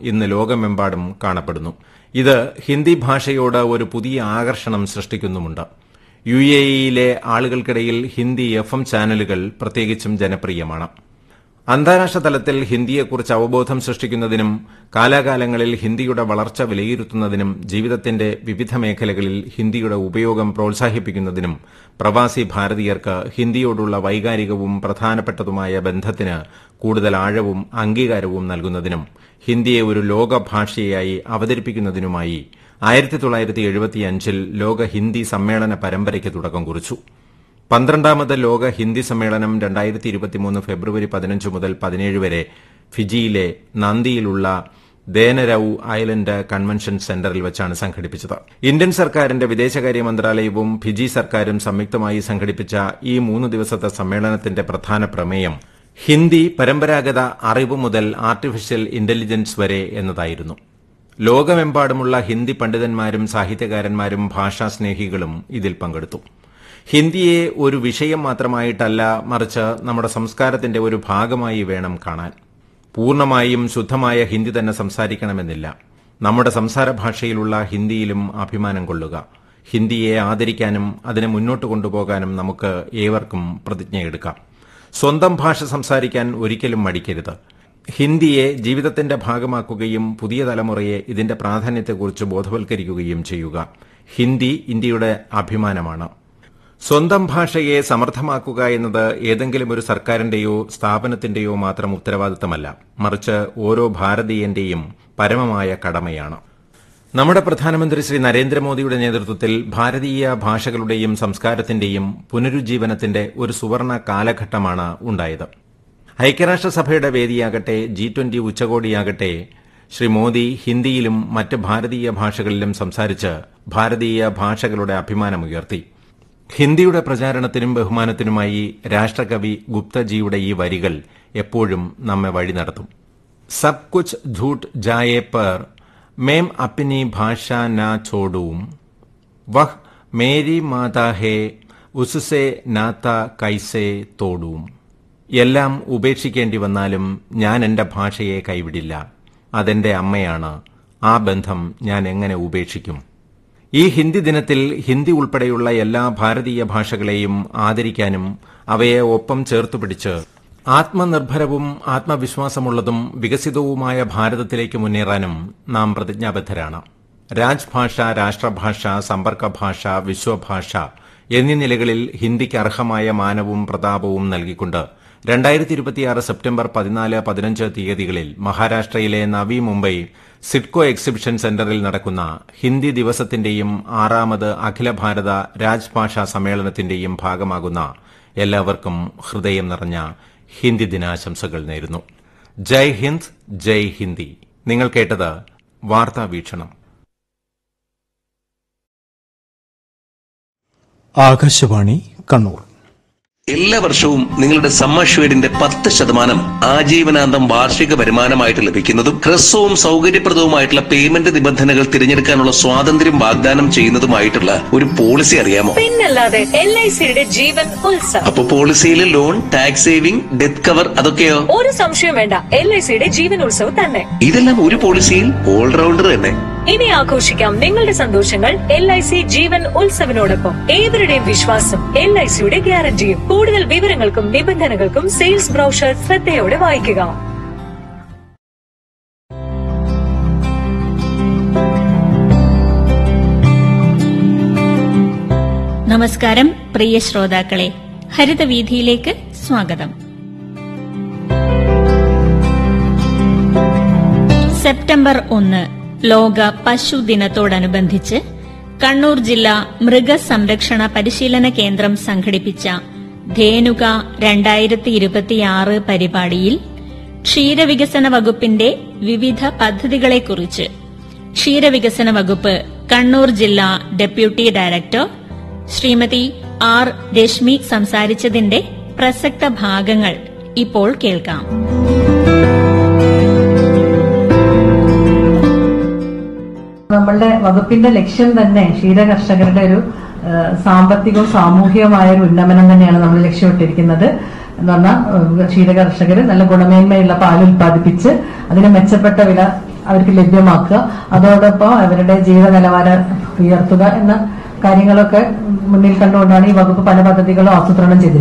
ഇന്ന് ലോകമെമ്പാടും കാണപ്പെടുന്നു ഇത് ഹിന്ദി ഭാഷയോട് ഒരു പുതിയ ആകർഷണം സൃഷ്ടിക്കുന്നുമുണ്ട് യു എ ഇയിലെ ആളുകൾക്കിടയിൽ ഹിന്ദി എഫ് എം ചാനലുകൾ പ്രത്യേകിച്ചും ജനപ്രിയമാണ് അന്താരാഷ്ട്ര തലത്തിൽ ഹിന്ദിയെക്കുറിച്ച് അവബോധം സൃഷ്ടിക്കുന്നതിനും കാലാകാലങ്ങളിൽ ഹിന്ദിയുടെ വളർച്ച വിലയിരുത്തുന്നതിനും ജീവിതത്തിന്റെ വിവിധ മേഖലകളിൽ ഹിന്ദിയുടെ ഉപയോഗം പ്രോത്സാഹിപ്പിക്കുന്നതിനും പ്രവാസി ഭാരതീയർക്ക് ഹിന്ദിയോടുള്ള വൈകാരികവും പ്രധാനപ്പെട്ടതുമായ ബന്ധത്തിന് കൂടുതൽ ആഴവും അംഗീകാരവും നൽകുന്നതിനും ഹിന്ദിയെ ഒരു ലോക ഭാഷയായി അവതരിപ്പിക്കുന്നതിനുമായി ആയിരത്തി തൊള്ളായിരത്തി എഴുപത്തിയഞ്ചിൽ ലോക ഹിന്ദി സമ്മേളന പരമ്പരയ്ക്ക് തുടക്കം കുറിച്ചു പന്ത്രണ്ടാമത് ലോക ഹിന്ദി സമ്മേളനം രണ്ടായിരത്തി ഇരുപത്തിമൂന്ന് ഫെബ്രുവരി പതിനഞ്ച് മുതൽ പതിനേഴ് വരെ ഫിജിയിലെ നന്ദിയിലുള്ള ദേനരൌ ഐലൻഡ് കൺവെൻഷൻ സെന്ററിൽ വെച്ചാണ് സംഘടിപ്പിച്ചത് ഇന്ത്യൻ സർക്കാരിന്റെ വിദേശകാര്യ മന്ത്രാലയവും ഫിജി സർക്കാരും സംയുക്തമായി സംഘടിപ്പിച്ച ഈ മൂന്ന് ദിവസത്തെ സമ്മേളനത്തിന്റെ പ്രധാന പ്രമേയം ഹിന്ദി പരമ്പരാഗത അറിവ് മുതൽ ആർട്ടിഫിഷ്യൽ ഇന്റലിജൻസ് വരെ എന്നതായിരുന്നു ലോകമെമ്പാടുമുള്ള ഹിന്ദി പണ്ഡിതന്മാരും സാഹിത്യകാരന്മാരും ഭാഷാസ്നേഹികളും ഇതിൽ പങ്കെടുത്തു ഹിന്ദിയെ ഒരു വിഷയം മാത്രമായിട്ടല്ല മറിച്ച് നമ്മുടെ സംസ്കാരത്തിന്റെ ഒരു ഭാഗമായി വേണം കാണാൻ പൂർണ്ണമായും ശുദ്ധമായ ഹിന്ദി തന്നെ സംസാരിക്കണമെന്നില്ല നമ്മുടെ സംസാര ഭാഷയിലുള്ള ഹിന്ദിയിലും അഭിമാനം കൊള്ളുക ഹിന്ദിയെ ആദരിക്കാനും അതിനെ മുന്നോട്ട് കൊണ്ടുപോകാനും നമുക്ക് ഏവർക്കും പ്രതിജ്ഞയെടുക്കാം സ്വന്തം ഭാഷ സംസാരിക്കാൻ ഒരിക്കലും മടിക്കരുത് ഹിന്ദിയെ ജീവിതത്തിന്റെ ഭാഗമാക്കുകയും പുതിയ തലമുറയെ ഇതിന്റെ പ്രാധാന്യത്തെക്കുറിച്ച് ബോധവൽക്കരിക്കുകയും ചെയ്യുക ഹിന്ദി ഇന്ത്യയുടെ അഭിമാനമാണ് സ്വന്തം ഭാഷയെ സമർത്ഥമാക്കുക എന്നത് ഏതെങ്കിലും ഒരു സർക്കാരിന്റെയോ സ്ഥാപനത്തിന്റെയോ മാത്രം ഉത്തരവാദിത്തമല്ല മറിച്ച് ഓരോ ഭാരതീയന്റെയും പരമമായ കടമയാണ് നമ്മുടെ പ്രധാനമന്ത്രി ശ്രീ നരേന്ദ്രമോദിയുടെ നേതൃത്വത്തിൽ ഭാരതീയ ഭാഷകളുടെയും സംസ്കാരത്തിന്റെയും പുനരുജ്ജീവനത്തിന്റെ ഒരു സുവർണ കാലഘട്ടമാണ് ഉണ്ടായത് ഐക്യരാഷ്ട്രസഭയുടെ വേദിയാകട്ടെ ജി ട്വന്റി ഉച്ചകോടിയാകട്ടെ ശ്രീ മോദി ഹിന്ദിയിലും മറ്റ് ഭാരതീയ ഭാഷകളിലും സംസാരിച്ച് ഭാരതീയ ഭാഷകളുടെ അഭിമാനമുയർത്തി ഹിന്ദിയുടെ പ്രചാരണത്തിനും ബഹുമാനത്തിനുമായി രാഷ്ട്രകവി ഗുപ്തജിയുടെ ഈ വരികൾ എപ്പോഴും നമ്മെ വഴി നടത്തും സബ് കുച്ച് ഝൂട്ട് ജായേ പർ മേം അപ്പിനി ഭാഷ നാ ചോടൂം വഹ് മേരി മാതാ ഹേ ഉസ്സെ നാത്ത കൈസേ തോടൂം എല്ലാം ഉപേക്ഷിക്കേണ്ടി വന്നാലും ഞാൻ എന്റെ ഭാഷയെ കൈവിടില്ല അതെന്റെ അമ്മയാണ് ആ ബന്ധം ഞാൻ എങ്ങനെ ഉപേക്ഷിക്കും ഈ ഹിന്ദി ദിനത്തിൽ ഹിന്ദി ഉൾപ്പെടെയുള്ള എല്ലാ ഭാരതീയ ഭാഷകളെയും ആദരിക്കാനും അവയെ ഒപ്പം ചേർത്തുപിടിച്ച് ആത്മനിർഭരവും ആത്മവിശ്വാസമുള്ളതും വികസിതവുമായ ഭാരതത്തിലേക്ക് മുന്നേറാനും നാം പ്രതിജ്ഞാബദ്ധരാണ് രാജ്ഭാഷ രാഷ്ട്രഭാഷ സമ്പർക്ക ഭാഷ വിശ്വഭാഷ എന്നീ നിലകളിൽ ഹിന്ദിക്ക് അർഹമായ മാനവും പ്രതാപവും നൽകിക്കൊണ്ട് രണ്ടായിരത്തി ഇരുപത്തിയാറ് സെപ്റ്റംബർ പതിനാല് പതിനഞ്ച് തീയതികളിൽ മഹാരാഷ്ട്രയിലെ നവി മുംബൈ സിഡ്കോ എക്സിബിഷൻ സെന്ററിൽ നടക്കുന്ന ഹിന്ദി ദിവസത്തിന്റെയും ആറാമത് അഖില ഭാരത രാജ്ഭാഷാ സമ്മേളനത്തിന്റെയും ഭാഗമാകുന്ന എല്ലാവർക്കും ഹൃദയം നിറഞ്ഞ ഹിന്ദി ദിനാശംസകൾ നേരുന്നു ജയ് ഹിന്ദ് ജയ് ഹിന്ദി നിങ്ങൾ കേട്ടത് വാർത്താ വീക്ഷണം ആകാശവാണി കണ്ണൂർ എല്ലാ വർഷവും നിങ്ങളുടെ സമ്മർഷേഡിന്റെ പത്ത് ശതമാനം ആജീവനാന്തം വാർഷിക വരുമാനമായിട്ട് ലഭിക്കുന്നതും ഹ്രസ്വവും സൗകര്യപ്രദവുമായിട്ടുള്ള പേയ്മെന്റ് നിബന്ധനകൾ തിരഞ്ഞെടുക്കാനുള്ള സ്വാതന്ത്ര്യം വാഗ്ദാനം ചെയ്യുന്നതുമായിട്ടുള്ള ഒരു പോളിസി അറിയാമോ പിന്നല്ലാതെ എൽ ഐ സിയുടെ ജീവൻ ഉത്സവം അപ്പൊ പോളിസിയിൽ loan tax saving death cover അതൊക്കെയോ ഒരു സംശയം വേണ്ട എൽ ഐ സിയുടെ ജീവൻ ഉത്സവം തന്നെ ഇതെല്ലാം ഒരു പോളിസിയിൽ ഓൾറൗണ്ടർ തന്നെ ഇനി ആഘോഷിക്കാം നിങ്ങളുടെ സന്തോഷങ്ങൾ എൽ ഐ സി ജീവൻ ഉത്സവിനോടൊപ്പം ഏവരുടെയും വിശ്വാസം എൽ ഐ സിയുടെ ഗ്യാരണ്ടിയും കൂടുതൽ വിവരങ്ങൾക്കും നിബന്ധനകൾക്കും സെയിൽസ് ബ്രൗഷർ ശ്രദ്ധയോടെ വായിക്കുക നമസ്കാരം പ്രിയ ശ്രോതാക്കളെ ഹരിതവീതിയിലേക്ക് സ്വാഗതം സെപ്റ്റംബർ ഒന്ന് ലോക പശു ദിനത്തോടനുബന്ധിച്ച് കണ്ണൂർ ജില്ലാ മൃഗസംരക്ഷണ പരിശീലന കേന്ദ്രം സംഘടിപ്പിച്ച ധേനുക രണ്ടായിരത്തി ഇരുപത്തിയാറ് പരിപാടിയിൽ ക്ഷീരവികസന വകുപ്പിന്റെ വിവിധ പദ്ധതികളെക്കുറിച്ച് ക്ഷീരവികസന വകുപ്പ് കണ്ണൂർ ജില്ലാ deputy director Shrimati R Rashmi സംസാരിച്ചതിന്റെ പ്രസക്ത ഭാഗങ്ങൾ ഇപ്പോൾ കേൾക്കാം നമ്മളുടെ വകുപ്പിന്റെ ലക്ഷ്യം തന്നെ ക്ഷീര കർഷകരുടെ ഒരു ആ, സാമ്പത്തികവും സാമൂഹികമായ ഒരു ഉന്നമനം തന്നെയാണ് നമ്മൾ ലക്ഷ്യമിട്ടിരിക്കുന്നത് എന്ന് പറഞ്ഞാൽ ക്ഷീര കർഷകർ നല്ല ഗുണമേന്മയുള്ള പാൽ ഉൽപ്പാദിപ്പിച്ച് അതിന് മെച്ചപ്പെട്ട വില അവർക്ക് ലഭ്യമാക്കുക അതോടൊപ്പം അവരുടെ ജീവിത നിലവാരം ഉയർത്തുക എന്ന കാര്യങ്ങളൊക്കെ മുന്നിൽ കണ്ടുകൊണ്ടാണ് ഈ വകുപ്പ് പല പദ്ധതികളും ആസൂത്രണം ചെയ്തിരിക്കുന്നത്